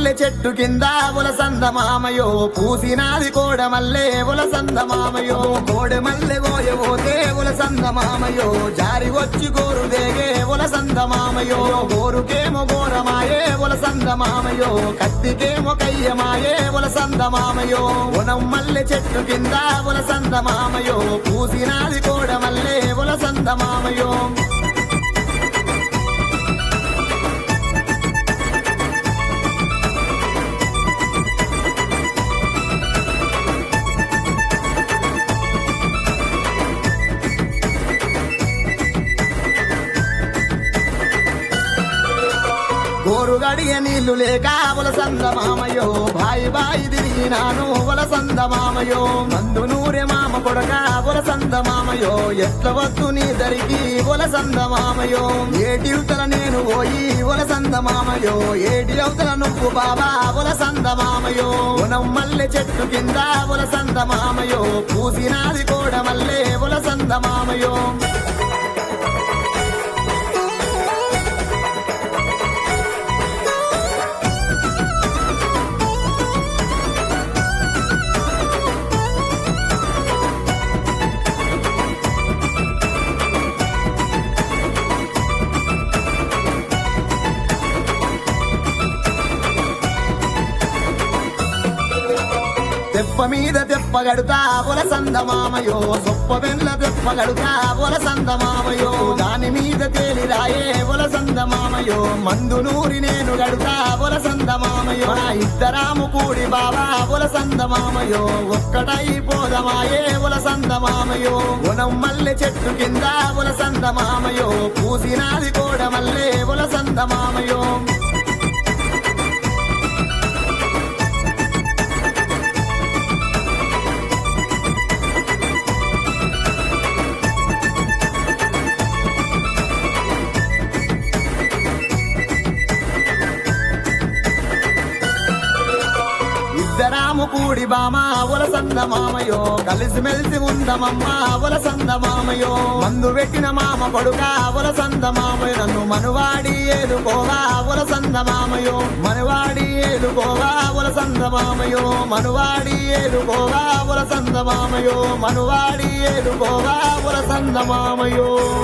మల్లె చెట్టు కింద ఉలసంద మామయో పూసినాది కోడ మల్లె ఉలసంద మామయో కోడె మల్లె గోయబోతే ఉలసంద మామయో జారి వచ్చి గోరు దేగే ఉలసంద మామయో గోరుకేమో గోరమాయే ఉలసంద మామయో కత్తికేమో కయ్యమాయే ఉలసంద మామయో ఉనం మల్లె చెట్టు కింద ఉలసంద మామయో పూసినాది కోడ మల్లె ఉలసంద మామయో గోరు గడియ నీళ్లు లేక వలసంద మామయో బాయి బాయి తిరిగినాను వలసంద మామయో మందు నూరె మామ కొడక వలసంద మామయో ఎట్ల వద్దు నీ దరికి వలసంద మామయో ఏటి ఉతల నేను పోయి వలసంద మామయో ఏటి అవతల నువ్వు బాబా వలసంద మామయో ఉనం మల్లె చెట్టు కింద వలసంద మామయో పూసినాది కోడ మల్లె వలసంద మామయో తెప్ప మీద తెప్పగడుతా పొలసంద మామయో సొప్ప వెల్ల తెప్పగడుతా పొలసంద మామయో దాని మీద తేలిరాయే పొలసంద మామయో మందు నూరి నేను గడుతా పొలసంద మామయో నా ఇద్దరాము కూడి బాబా పొలసంద మామయో ఒక్కటై పోదమాయే పొలసంద మామయో ఉనం మల్లె చెట్టు కింద పొలసంద మామయో పూసినాది కోడ మల్లె పొలసంద మామయో ఇద్దరాము కూడి బామ ఉలసంద మామయో కలిసి మెలిసి ఉందమమ్మ ఉలసంద మామయో మందు పెట్టిన మామ కొడుక ఉలసంద మామయ్య నన్ను మనువాడి ఏలుకోవా ఉలసంద మామయో మనువాడి ఏలుకోవా ఉలసంద మామయో మనువాడి ఏలుకోవా ఉలసంద మామయో మనువాడి ఏలుకోవా ఉలసంద మామయో